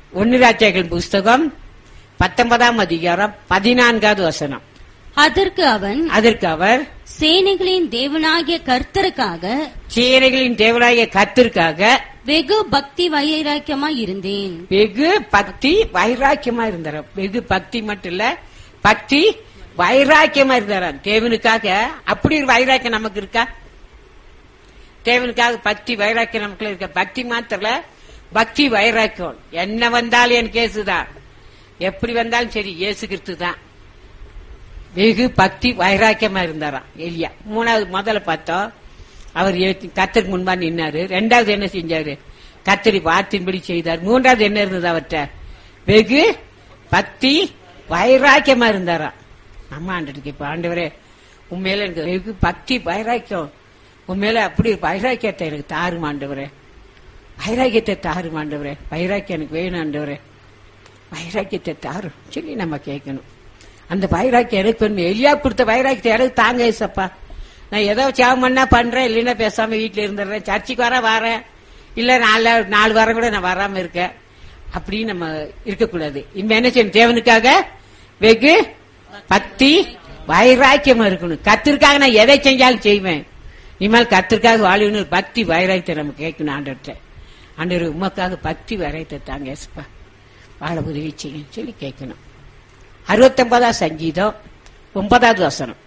ஒன்னு ராஜாக்கள் புஸ்தகம் பத்தொன்பதாம் அதிகாரம் பதினான்காவது வசனம் அதற்கு அவன் அதற்கு அவர் சேனைகளின் தேவனாகிய கர்த்தருக்காக சீரைகளின் தேவனாகிய கத்திற்காக வெகு பக்தி வைராக்கியமாய் இருந்தேன் வெகு பக்தி வைராக்கியமா இருந்தாராம் வெகு பக்தி மட்டும் இல்ல பக்தி வைராக்கியமா இருந்தாராம் தேவனுக்காக அப்படி ஒரு வைராக்கியம் நமக்கு இருக்கா தேவனுக்காக பக்தி வைராக்கியம் நமக்குள்ள இருக்க பக்தி மாத்திரல பக்தி வைராக்கியம் என்ன வந்தாலும் என் கேசுதான் எப்படி வந்தாலும் சரி இயேசு கிறிஸ்து தான் வெகு பக்தி வைராக்கியமா இருந்தாராம் எலியா மூணாவது முதல்ல பார்த்தோம் அவர் ஏத்தி- கர்த்தருக்கு முன்பா நின்னாரு ரெண்டாவது என்ன செஞ்சாரு கத்தரி வார்த்தையின்படி செய்தார் மூன்றாவது என்ன இருந்தது அவர்கிட்ட வெகு பக்தி வைராக்கியமா இருந்தாராம் நம்ம ஆண்டுக்கு இப்ப ஆண்டவரே உண்மையில எனக்கு வெகு பக்தி வைராக்கியம் உண்மையில அப்படி ஒரு வைராக்கியத்தை எனக்கு தாரும் ஆண்டவரே வைராக்கியத்தை தாரும் ஆண்டவரே வைராக்கியம் எனக்கு வேணும் ஆண்டவரே வைராக்கியத்தை தாரும் சொல்லி நம்ம கேட்கணும் அந்த வைராக்கியம் எனக்கு வேணும் எலியா கொடுத்த வைராக்கியத்தை எனக்கு தாங்க ஏசப்பா நான் ஏதோ சேவம் பண்ணா பண்றேன் இல்லைன்னா பேசாம வீட்டுல இருந்துடுறேன் சர்ச்சுக்கு வர வரேன் இல்ல நாலு நாலு வாரம் கூட நான் வராம இருக்கேன் அப்படின்னு நம்ம இருக்கக்கூடாது இனிமே என்ன செய்யணும் தேவனுக்காக வெகு பக்தி வைராக்கியமா இருக்கணும் கத்திற்காக நான் எதை செஞ்சாலும் செய்வேன் இனிமேல் கத்திற்காக வாழணும் பக்தி வைராக்கியத்தை நம்ம கேட்கணும் ஆண்டவர்கிட்ட ஆண்டவர் உமக்காக பக்தி வைராக்கியத்தை தாங்க ஏசப்பா வாழ உதவி செய்யும் சொல்லி கேட்கணும் அறுபத்தொன்பதாம் சங்கீதம் ஒன்பதாவது வசனம்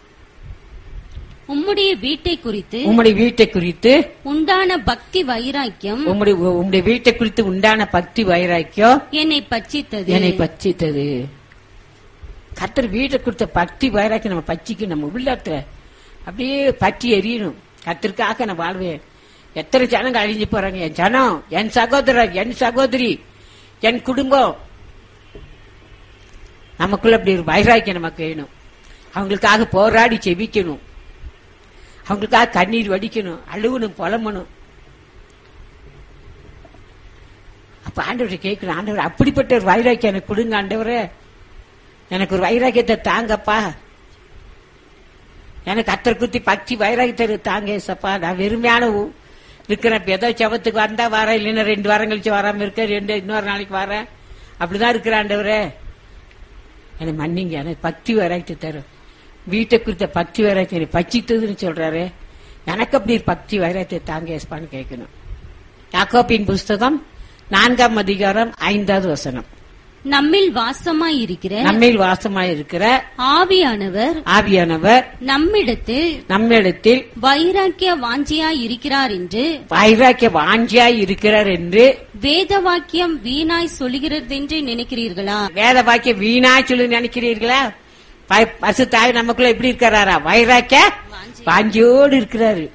உம்முடைய வீட்டை குறித்து உம்முடைய வீட்டை குறித்து உண்டான பக்தி வைராக்கியம் உம்முடைய உம்முடைய வீட்டை குறித்து உண்டான பக்தி வைராக்கியம் என்னை பட்சித்தது என்னை பச்சித்தது கர்த்தர் வீட்டை கொடுத்த பக்தி வைராக்கியம் நம்ம பச்சிக்கு நம்ம உள்ளத்துல அப்படியே பற்றி எரியணும் கத்திற்காக நான் வாழ்வேன் எத்தனை ஜனங்க அழிஞ்சு போறாங்க என் ஜனம் என் சகோதரர் என் சகோதரி என் குடும்பம் நமக்குள்ள அப்படி ஒரு வைராக்கியம் நமக்கு வேணும் அவங்களுக்காக போராடி செபிக்கணும் அவங்களுக்காக கண்ணீர் வடிக்கணும் அழுகணும் புலம்பணும் அப்ப ஆண்டவரை கேட்கணும் ஆண்டவர் அப்படிப்பட்ட ஒரு வைராக்கியம் எனக்கு கொடுங்க ஆண்டவரே எனக்கு ஒரு வைராக்கியத்தை தாங்கப்பா எனக்கு அத்தரை குத்தி பக்தி வைராக்கியத்தை தாங்க ஏசப்பா நான் வெறுமையான ஊ- இருக்கிறேன் இப்ப ஏதோ செவத்துக்கு வந்தா வரேன் இல்லைன்னா ரெண்டு வாரம் கழிச்சு வராம இருக்கேன் ரெண்டு இன்னொரு நாளைக்கு வரேன் அப்படிதான் இருக்கிற ஆண்டவரே எனக்கு மன்னிங்க எனக்கு பக்தி வைராக்கியத்தை தரும் வீட்டை குறித்த பக்தி வைராக்கியம் பச்சித்ததுன்னு சொல்றாரு எனக்கு அப்படி ஒரு பக்தி வைராக்கியத்தை தாங்க ஏசப்பான்னு கேட்கணும் யாக்கோப்பின் புஸ்தகம் நான்காம் அதிகாரம் ஐந்தாவது வசனம் நம்மில் வாசமாய் இருக்கிற நம்மில் வாசமாய் இருக்கிற ஆவியானவர் ஆவியானவர் நம்மிடத்தில் நம்மிடத்தில் வைராக்கிய வாஞ்சியாய் இருக்கிறார் என்று வைராக்கிய வாஞ்சியாய் இருக்கிறார் என்று வேத வாக்கியம் வீணாய் சொல்லுகிறதென்று நினைக்கிறீர்களா வேத வாக்கிய வீணா சொல்லி நினைக்கிறீர்களா ப- பசு தாய் நமக்குள்ள எப்படி இருக்கிறாரா வைராக்கிய வாஞ்சியோடு இருக்கிறாரு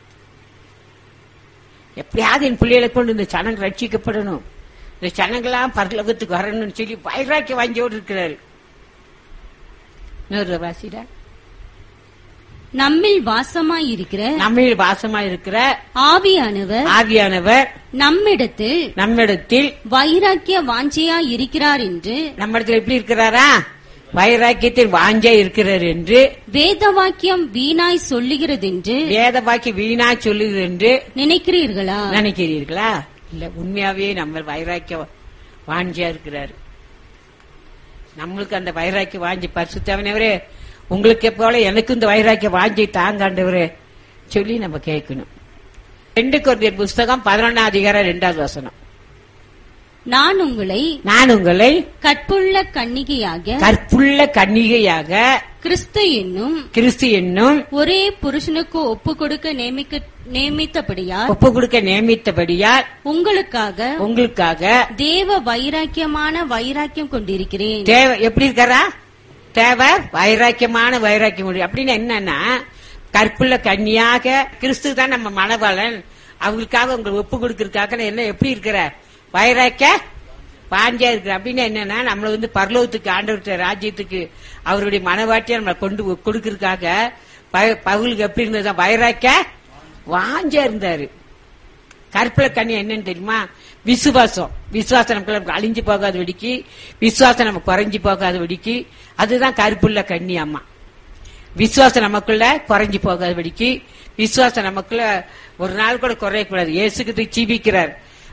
எப்படியாவது என் பிள்ளைகளை கொண்டு இந்த சனங்கள் ரட்சிக்கப்படணும் இந்த சனங்களாம் பரலோகத்துக்கு வரணும்னு சொல்லி வைராக்கிய வாஞ்சியோடு இருக்கிறாரு இன்னொரு வாசிடா நம்மில் வாசமாய் இருக்கிற நம்மில் வாசமா இருக்கிற ஆவியானவர் ஆவியானவர் நம்மிடத்தில் நம்மிடத்தில் வைராக்கிய வாஞ்சியாய் இருக்கிறார் என்று நம்மிடத்தில் எப்படி இருக்கிறாரா வைராக்கியத்தில் வாஞ்சா இருக்கிறார் என்று வேத வாக்கியம் வீணாய் சொல்லுகிறதென்று வேத பாக்கி வீணா சொல்லுது என்று நினைக்கிறீர்களா நினைக்கிறீர்களா இல்ல உண்மையாவே நம்ம வைராக்கிய வாஞ்சியா இருக்கிறாரு நம்மளுக்கு அந்த வைராக்கிய வாஞ்சி பரிசுத்தவனவரே உங்களுக்கு போல எனக்கு இந்த வைராக்கிய வாஞ்சி தாங்காண்டவரே சொல்லி நம்ம கேட்கணும் ரெண்டு கொரிந்தியர் புஸ்தகம் பதினொன்னாம் அதிகாரம் ரெண்டாவது வசனம் நான் உங்களை நான் உங்களை கற்புள்ள கன்னிகையாக கற்புள்ள கன்னிகையாக கிறிஸ்து என்னும் கிறிஸ்து என்னும் ஒரே புருஷனுக்கு ஒப்பு கொடுக்க நியமிக்க நியமித்தபடியால் ஒப்பு கொடுக்க நியமித்தபடியால் உங்களுக்காக உங்களுக்காக தேவ வைராக்கியமான வைராக்கியம் கொண்டிருக்கிறேன் தேவை எப்படி இருக்காரா தேவை வைராக்கியமான வைராக்கியம் உண்டு. அப்படின்னு என்னன்னா கற்புள்ள கன்னியாக கிறிஸ்து தான் நம்ம மணவாளன் அவங்களுக்காக உங்களுக்கு ஒப்பு கொடுக்கறதுக்காக நான் என்ன எப்படி இருக்கிற வைராக்கிய பாண்டியா இருக்கிற அப்படின்னு என்னன்னா நம்மள வந்து பரலோகத்துக்கு ஆண்டவர்கிட்ட ராஜ்யத்துக்கு அவருடைய மனவாட்டியை நம்மளை கொண்டு கொடுக்கறதுக்காக ப- பவுலுக்கு எப்படி இருந்ததா வைராக்கிய வாஞ்சா இருந்தாரு கற்பல கண்ணி என்னன்னு தெரியுமா விசுவாசம் விசுவாசம் நமக்கு அழிஞ்சு போகாத வெடிக்கு விசுவாசம் நம்ம குறைஞ்சு போகாத வெடிக்கு அதுதான் கருப்புள்ள கண்ணி அம்மா விசுவாசம் நமக்குள்ள குறைஞ்சு போகாத வெடிக்கு விசுவாசம் நமக்குள்ள ஒரு நாள் கூட குறையக்கூடாது இயேசுக்கு ஜீவிக்கிறார்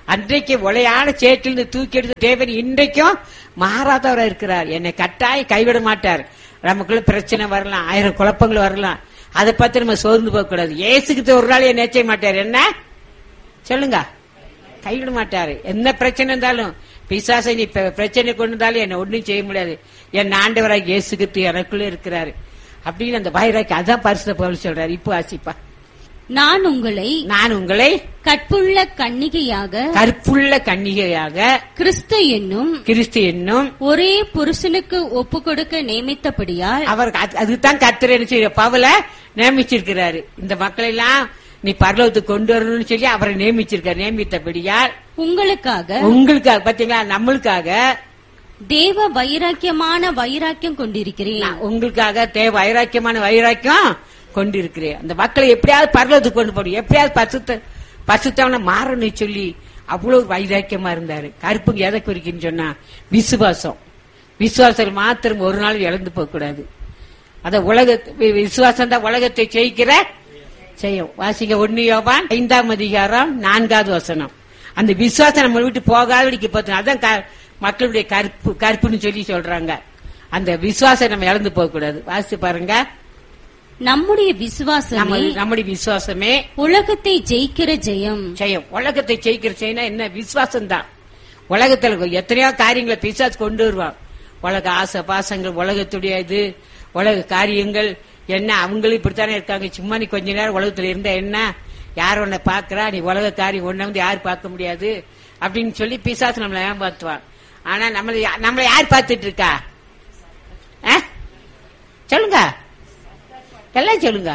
அன்றைக்கு உளையான சேற்றிலிருந்து தூக்கி எடுத்த தேவன் இன்றைக்கும் மாறாதவரா இருக்கிறார் என்னை கட்டாயம் கைவிட மாட்டார் நமக்குள்ள பிரச்சனை வரலாம் ஆயிரம் குழப்பங்கள் வரலாம் அதை பார்த்து நம்ம சோர்ந்து போக கூடாது ஏசுக்கு ஒரு நாள் என்ன செய்ய மாட்டார் என்ன சொல்லுங்க கைவிட மாட்டாரு என்ன பிரச்சனை இருந்தாலும் பிசாசை நீ பெ- பிரச்சனை கொண்டு வந்தாலும் என்ன ஒண்ணும் செய்ய முடியாது என் ஆண்டவராக இயேசுகிட்டு எனக்குள்ள இருக்கிறாரு அப்படின்னு அந்த வைராக்கி அதான் பரிசுத்த பவுல் சொல்றாரு இப்போ ஆசிப்பா நான் உங்களை நான் உங்களை கற்புள்ள கன்னிகையாக கற்புள்ள கன்னிகையாக கிறிஸ்து என்னும் கிறிஸ்து என்னும் ஒரே புருஷனுக்கு ஒப்பு கொடுக்க நியமித்தபடியால் அவர் அது- அதுதான் கர்த்தர் என்ன செய்ய பவுல நியமிச்சிருக்கிறாரு இந்த மக்களை எல்லாம் நீ பரலோகத்துக்கு கொண்டு வரணும்னு சொல்லி அவரை நியமிச்சிருக்காரு நியமித்தபடியால் உங்களுக்காக உங்களுக்காக பாத்தீங்களா நம்மளுக்காக தேவ வைராக்கியமான வைராக்கியம் கொண்டிருக்கிறேன் நான் உங்களுக்காக தேவ வைராக்கியமான வைராக்கியம் கொண்டிருக்கிறேன் அந்த மக்களை எப்படியாவது பரலோகத்துக்கு கொண்டு போடும் எப்படியாவது பசுத்த பசுத்தவன மாறணும் சொல்லி அவ்வளவு வைராக்கியமா இருந்தாரு கருப்புங்க எதை குறிக்குன்னு சொன்னா விசுவாசம் விசுவாசம் மாத்திரம் ஒரு நாள் இழந்து போக கூடாது அத உலக விசுவாசம் தான் உலகத்தை ஜெயிக்கிற செய்யும் வாசிங்க ஒன்னு யோவான் ஐந்தாம் அதிகாரம் நான்காவது வசனம் அந்த விசுவாசம் நம்ம விட்டு போகாதடிக்கு பார்த்தோம் அதான் க- மக்களுடைய கருப்பு கருப்புன்னு சொல்லி சொல்றாங்க அந்த விசுவாசம் நம்ம இழந்து போக கூடாது வாசிச்சு பாருங்க நம்முடைய நம்ம விசுவாசமே நம்முடைய விசுவாசமே உலகத்தை ஜெயிக்கிற ஜெயம் செய்யும் உலகத்தை ஜெயிக்கிற செய்யணும் என்ன விசுவாசம் தான் உலகத்துல எத்தனையோ காரியங்களை பிசாசு கொண்டு வருவான் உலக ஆசை பாசங்கள் உலகத்துடைய இது உலக காரியங்கள் என்ன அவங்களும் இப்படித்தானே இருக்காங்க சும்மா நீ கொஞ்ச நேரம் உலகத்துல இருந்தா என்ன யார் உன்னை பாக்குறா நீ உலக காரியம் ஒன்ன வந்து யார் பார்க்க முடியாது அப்படின்னு சொல்லி பிசாசு நம்மளை ஏமாத்துவான் ஆனா நம்மளை யா- நம்மளை யார் பார்த்துட்டு இருக்கா ஆ? சொல்லுங்க எல்லாம் சொல்லுங்க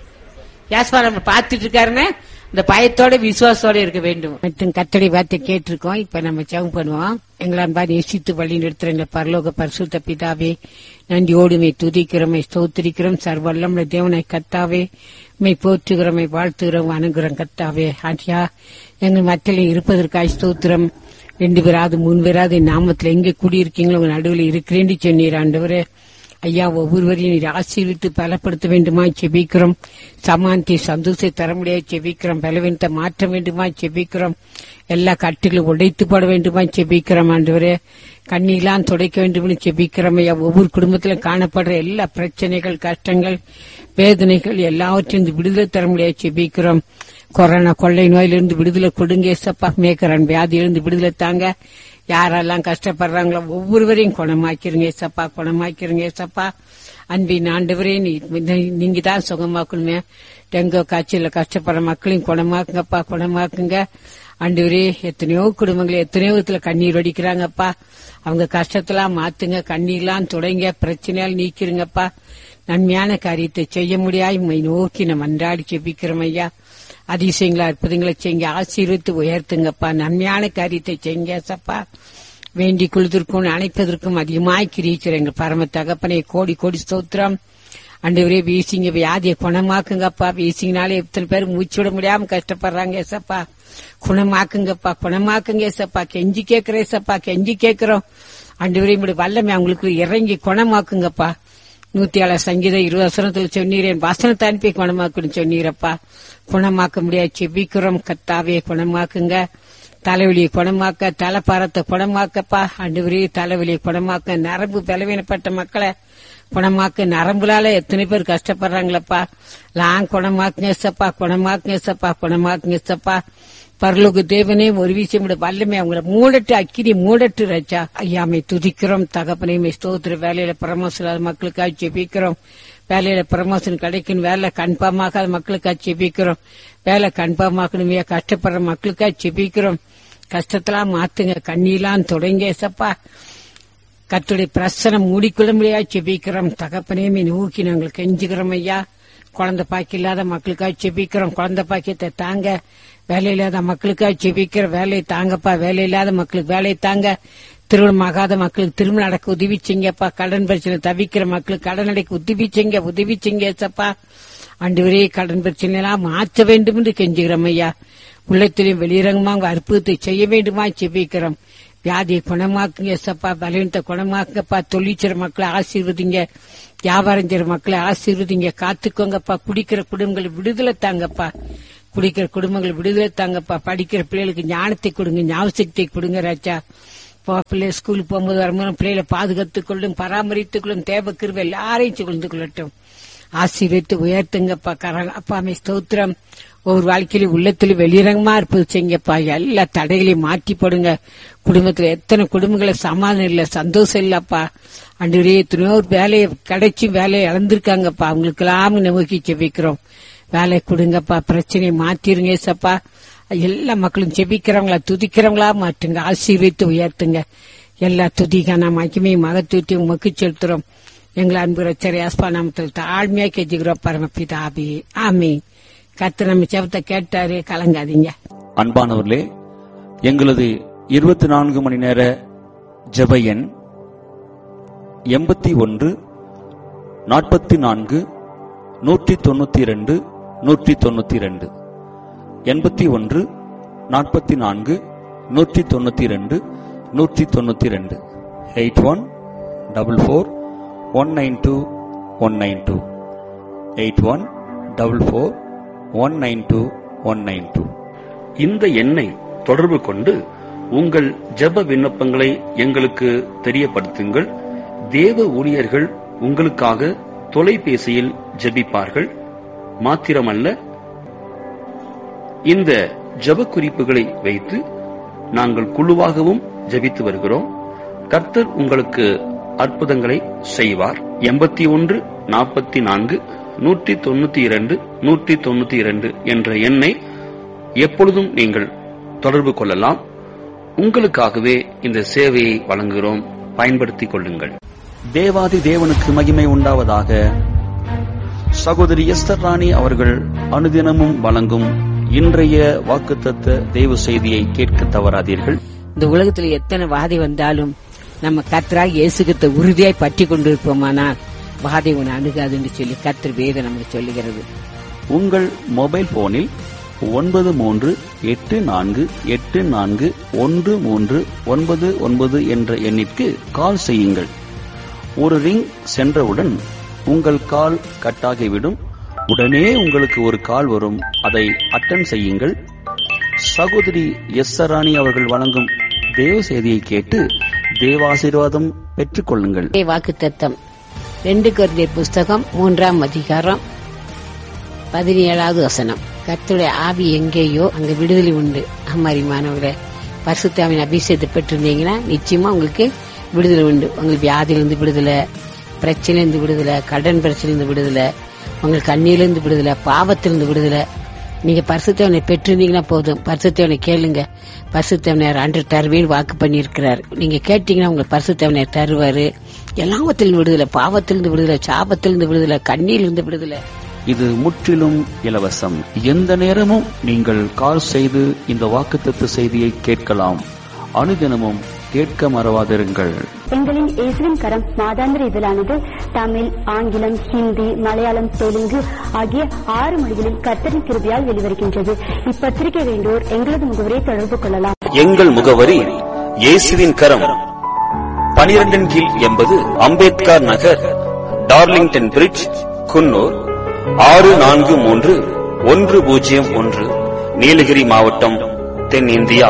யாஸ்மா நம்ம பார்த்துட்டு இருக்காருன்னு இந்த பயத்தோட விசுவாசத்தோட இருக்க வேண்டும் மற்றும் கத்தடி வார்த்தை கேட்டிருக்கோம் இப்ப நம்ம ஜெபம் பண்ணுவோம் எங்களாம் பாரு நேசித்து வழி நிறுத்துற எங்க பரலோக பரிசுத்த பிதாவே நன்றியோடு மை துதிக்கிறோம் மை ஸ்தோத்திரிக்கிறோம் சர்வல்லமுள்ள தேவனை கத்தாவே மை போற்றுகிறோம் மை வாழ்த்துகிறோம் அணுகிறோம் கத்தாவே ஆண்டியா எங்கள் மத்தியில் இருப்பதற்காக ஸ்தோத்திரம் ரெண்டு பேராது மூணு பேராது என் நாமத்துல எங்க குடியிருக்கீங்களோ உங்க நடுவில் இருக்கிறேன்னு சொன்னீர் ஆண்டவரே ஐயா ஒவ்வொருவரையும் நீர் ஆசீர்வித்து பலப்படுத்த வேண்டுமா செபிக்கிறோம் சமாந்தி சந்தோஷத்தை தர முடியாது செபிக்கிறோம் பலவீனத்தை மாற்ற வேண்டுமா செபிக்கிறோம் எல்லா கட்டுகளும் உடைத்து போட வேண்டுமா செபிக்கிறோம் ஆண்டவரே கண்ணீலாம் துடைக்க வேண்டும்னு செபிக்கிறோம் ஐயா ஒவ்வொரு குடும்பத்திலும் காணப்படுற எல்லா பிரச்சனைகள் கஷ்டங்கள் வேதனைகள் எல்லாவற்றையும் இருந்து விடுதலை தர முடியாது செபிக்கிறோம் கொரோனா கொள்ளை நோயிலிருந்து விடுதலை கொடுங்க ஏசப்பா மேக்கரன் வியாதியிலிருந்து விடுதலை தாங்க யாரெல்லாம் கஷ்டப்படுறாங்களோ ஒவ்வொருவரையும் குணமாக்கிருங்க ஏசப்பா குணமாக்கிருங்க ஏசப்பா அன்பின் ஆண்டவரே நீ நீங்க தான் சுகமாக்கணுமே டெங்கு காய்ச்சல கஷ்டப்படுற மக்களையும் குணமாக்குங்கப்பா குணமாக்குங்க ஆண்டவரே எத்தனையோ குடும்பங்கள் எத்தனையோ விதத்துல கண்ணீர் வடிக்கிறாங்கப்பா அவங்க கஷ்டத்தெல்லாம் மாத்துங்க கண்ணீர்லாம் தொடங்க பிரச்சனையால் நீக்கிருங்கப்பா நன்மையான காரியத்தை செய்ய முடியாது உம்மை நோக்கி நம்ம அன்றாடி செபிக்கிறோம் ஐயா அதிசயங்களா அற்புதங்களை செய்யுங்க ஆசீர்வித்து உயர்த்துங்கப்பா நன்மையான காரியத்தை செய்யுங்க சப்பா வேண்டிக் கொள்வதற்கும் அணைப்பதற்கும் அதிகமாய் கிரீச்சர் எங்கள் பரம தகப்பனை கோடி கோடி ஸ்தோத்திரம் அண்டவரே வீசிங்க வியாதியை குணமாக்குங்கப்பா வீசிங்கனாலே எத்தனை பேர் மூச்சு விட முடியாம கஷ்டப்படுறாங்க ஏசப்பா குணமாக்குங்கப்பா குணமாக்குங்க ஏசப்பா கெஞ்சி கேட்கிறேன் ஏசப்பா கெஞ்சி கேட்கிறோம் அண்டவரே இப்படி வல்லமை அவங்களுக்கு இறங்கி குணமாக்குங்கப்பா நூத்தி ஏழு சங்கீதம் இருபது வசனத்துல சொன்னீர் என் வசனத்தை அனுப்பி குணமாக்குன்னு சொன்னீரப்பா குணமாக்க முடியாது செபிக்கிறோம் கத்தாவே குணமாக்குங்க தலைவலியை குணமாக்க தலைப்பாரத்தை குணமாக்கப்பா அண்டுவரி தலைவலியை குணமாக்க நரம்பு பலவீனப்பட்ட மக்களை குணமாக்க நரம்புலால எத்தனை பேர் கஷ்டப்படுறாங்களப்பா லாங் குணமாக்குங்க சப்பா குணமாக்குங்க சப்பா குணமாக்குங்க சப்பா பரலோக தேவனே ஒரு விஷயம் விட வல்லமே அவங்கள மூடட்டு அக்கினி மூடட்டு ரச்சா ஐயாமை துதிக்கிறோம் தகப்பனையுமே ஸ்தோத்திர வேலையில பிரமோஷன் மக்களுக்காக ஜெபிக்கிறோம் வேலையில ப்ரமோஷன் கிடைக்கும் வேலை கன்ஃபார்மாகாத மக்களுக்காக செபிக்கிறோம் வேலை கன்ஃபார்மாக்கணுமே கஷ்டப்படுற மக்களுக்காக செபிக்கிறோம் கஷ்டத்தெல்லாம் மாத்துங்க கண்ணீலாம் தொடங்க சப்பா கத்துடைய பிரசனை மூடிக்கொள்ள முடியாது செபிக்கிறோம் தகப்பனையுமே நோக்கி நாங்கள் கெஞ்சுக்கிறோம் ஐயா குழந்தை பாக்கி இல்லாத மக்களுக்காக செபிக்கிறோம் குழந்தை பாக்கியத்தை தாங்க வேலை இல்லாத மக்களுக்காக செபிக்கிற வேலையை தாங்கப்பா வேலை இல்லாத மக்களுக்கு வேலையை தாங்க திருமணம் ஆகாத மக்களுக்கு திருமணம் நடக்க உதவி செய்யுங்கப்பா கடன் பிரச்சனை தவிக்கிற மக்களுக்கு கடன் அடைக்க உதவி செய்யுங்க உதவி செய்யுங்க ஏசப்பா ஆண்டு கடன் பிரச்சனை எல்லாம் மாற்ற வேண்டும் என்று கெஞ்சுகிறோம் ஐயா உள்ளத்திலையும் வெளியிறங்கமா உங்க அற்புதத்தை செய்ய வேண்டுமா செபிக்கிறோம் வியாதியை குணமாக்குங்க ஏசப்பா பலவீனத்தை குணமாக்குங்கப்பா தொழிற்சிற மக்களை ஆசீர்வதிங்க வியாபாரம் செய்யற மக்களை ஆசீர்வதிங்க காத்துக்கோங்கப்பா குடிக்கிற குடும்பங்களை விடுதலை தாங்கப்பா குடிக்கிற குடும்பங்களை விடுதலை தாங்கப்பா படிக்கிற பிள்ளைகளுக்கு ஞானத்தை கொடுங்க ஞாபகத்தை கொடுங்க ராஜா இப்போ பிள்ளை ஸ்கூலுக்கு போகும்போது வரும்போது பிள்ளைகளை பாதுகாத்துக் கொள்ளும் பராமரித்துக் கொள்ளும் தேவ கிருபை எல்லாரையும் சுகழ்ந்து கொள்ளட்டும் ஆசீர்வித்து உயர்த்துங்கப்பா கர அப்பா அமை ஸ்தோத்திரம் ஒவ்வொரு வாழ்க்கையிலும் உள்ளத்திலும் வெளிரங்கமா இருப்பது செய்யுங்கப்பா எல்லா தடைகளையும் மாற்றி போடுங்க குடும்பத்துல எத்தனை குடும்பங்களை சமாதானம் இல்ல சந்தோஷம் இல்லப்பா அன்றைய எத்தனையோ ஒரு வேலையை கிடைச்சி வேலையை இழந்திருக்காங்கப்பா அவங்களுக்கெல்லாம் நோக்கி செபிக்கிறோம் வேலை கொடுங்கப்பா பிரச்சனையை மாத்திருங்க ஏசப்பா எல்லா மக்களும் செபிக்கிறவங்களா துதிக்கிறவங்களா மாற்றுங்க ஆசீர்வித்து உயர்த்துங்க எல்லா துதிக்கான மகிமையும் மகத்துவத்தையும் உமக்கு செலுத்துறோம் எங்களை அன்பு ரச்சரை ஆஸ்பா நாமத்தில் தாழ்மையா கெஞ்சுகிறோம் பரமபிதாபி ஆமி கத்து நம்ம செவத்தை கேட்டாரு கலங்காதீங்க அன்பானவர்களே எங்களது இருபத்தி நான்கு மணி நேர ஜெப எண் எண்பத்தி ஒன்று நாற்பத்தி நான்கு நூற்றி தொண்ணூத்தி இரண்டு நூற்றி தொண்ணூத்தி இரண்டு எண்பத்தி ஒன்று நாற்பத்தி நான்கு நூற்றி தொண்ணூத்தி இரண்டு நூற்றி தொண்ணூத்தி இரண்டு eight one double four one nine two one nine two eight one double four one nine two one nine two இந்த எண்ணை தொடர்பு கொண்டு உங்கள் ஜெப விண்ணப்பங்களை எங்களுக்கு தெரியப்படுத்துங்கள் தேவ ஊழியர்கள் உங்களுக்காக தொலைபேசியில் ஜெபிப்பார்கள் மாத்திரமல்ல இந்த ஜெப குறிப்புகளை வைத்து நாங்கள் குழுவாகவும் ஜெபித்து வருகிறோம் கர்த்தர் உங்களுக்கு அற்புதங்களை செய்வார் எண்பத்தி ஒன்று நாற்பத்தி நான்கு நூற்றி தொண்ணூத்தி இரண்டு நூற்றி தொண்ணூத்தி இரண்டு என்ற எண்ணை எப்பொழுதும் நீங்கள் தொடர்பு கொள்ளலாம் உங்களுக்காகவே இந்த சேவையை வழங்குகிறோம் பயன்படுத்திக் கொள்ளுங்கள் தேவாதி தேவனுக்கு மகிமை உண்டாவதாக சகோதரி எஸ்தர் ராணி அவர்கள் அனுதினமும் வழங்கும் இன்றைய வாக்குத்தத்த தெய்வ செய்தியை கேட்க தவறாதீர்கள் இந்த உலகத்துல எத்தனை வாதை வந்தாலும் நம்ம கத்தராக இயேசுகிட்ட உறுதியாய் பற்றி கொண்டிருப்போமானால் வாதை உன்னை அணுகாதுன்னு சொல்லி கத்தர் வேதம் நமக்கு சொல்லுகிறது உங்கள் மொபைல் போனில் ஒன்பது மூன்று எட்டு நான்கு எட்டு நான்கு ஒன்று மூன்று ஒன்பது ஒன்பது என்ற எண்ணிற்கு கால் செய்யுங்கள் ஒரு ரிங் சென்றவுடன் உங்கள் கால் கட்டாகிவிடும் உடனே உங்களுக்கு ஒரு கால் வரும் அதை அட்டன் செய்யுங்கள் சகோதரி எஸ் சராணி அவர்கள் வழங்கும் தேவ செய்தியை கேட்டு தேவாசீர்வாதம் பெற்றுக் கொள்ளுங்கள் வாக்கு தத்தம் ரெண்டு கொரிந்தியர் புஸ்தகம் மூன்றாம் அதிகாரம் பதினேழாவது வசனம் கர்த்தருடைய ஆவி எங்கேயோ அங்க விடுதலை உண்டு அம்மாரிமானவர்களே பரிசுத்தாவின் அபிஷேகத்தை பெற்றிருந்தீங்கன்னா நிச்சயமா உங்களுக்கு விடுதலை உண்டு உங்களுக்கு வியாதியிலிருந்து விடுதலை பிரச்சனையிலிருந்து விடுதலை கடன் பிரச்சனையிலிருந்து விடுதலை உங்களுக்கு கண்ணியிலிருந்து விடுதலை பாவத்திலிருந்து விடுதலை நீங்க பரிசுத்தவனை பெற்றிருந்தீங்கன்னா போதும் பரிசுத்தவனை கேளுங்க பரிசுத்தவனர் அன்று தருவேன் வாக்கு பண்ணியிருக்கிறார் நீங்க கேட்டீங்கன்னா உங்களுக்கு பரிசுத்தவனர் தருவாரு எல்லாவத்திலிருந்து விடுதலை பாவத்திலிருந்து விடுதலை சாபத்திலிருந்து விடுதலை கண்ணியிலிருந்து விடுதலை இது முற்றிலும் இலவசம் எந்த நேரமும் நீங்கள் கால் செய்து இந்த வாக்குத்தத்த செய்தியை கேட்கலாம் அனுதினமும் கேட்க மறவாதிருங்கள் எங்களின் இயேசுவின் கரம் மாதாந்திர இதழானது தமிழ் ஆங்கிலம் ஹிந்தி மலையாளம் தெலுங்கு ஆகிய ஆறு மொழிகளில் கர்த்தரின் கிருபையால் வெளிவருகின்றது இப்பத்திரிகை வேண்டோர் எங்களது முகவரை தொடர்பு கொள்ளலாம் எங்கள் முகவரி இயேசுவின் கரம் பனிரெண்டின் கீழ் எண்பது அம்பேத்கர் நகர் டார்லிங்டன் பிரிட்ஜ் குன்னூர் ஆறு நான்கு மூன்று ஒன்று பூஜ்ஜியம் ஒன்று நீலகிரி மாவட்டம் தென்னிந்தியா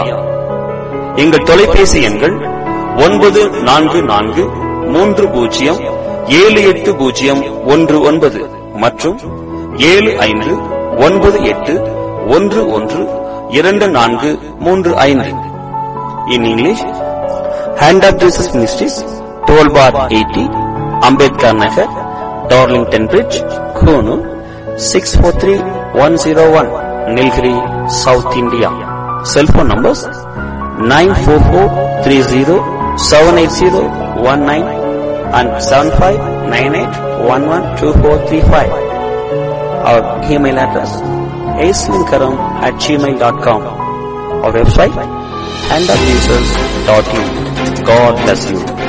எங்கள் தொலைபேசி எண்கள் ஒன்பது நான்கு நான்கு மூன்று பூஜ்ஜியம் ஏழு எட்டு பூஜ்ஜியம் ஒன்று ஒன்பது மற்றும் ஏழு ஐந்து ஒன்பது எட்டு ஒன்று ஒன்று இரண்டு நான்கு மூன்று ஐந்து in English hand of Jesus ministries toll bar eighty Ambedkar Nagar Darlington bridge Coonoor six four three one zero one Nilgiri south India cellphone numbers nine four four three zero seven eight zero one nine and seven five nine eight one one two four three five our email address ஏஸ்லின்கரம் at Gmail dot com our website and of Jesus.in. God bless you.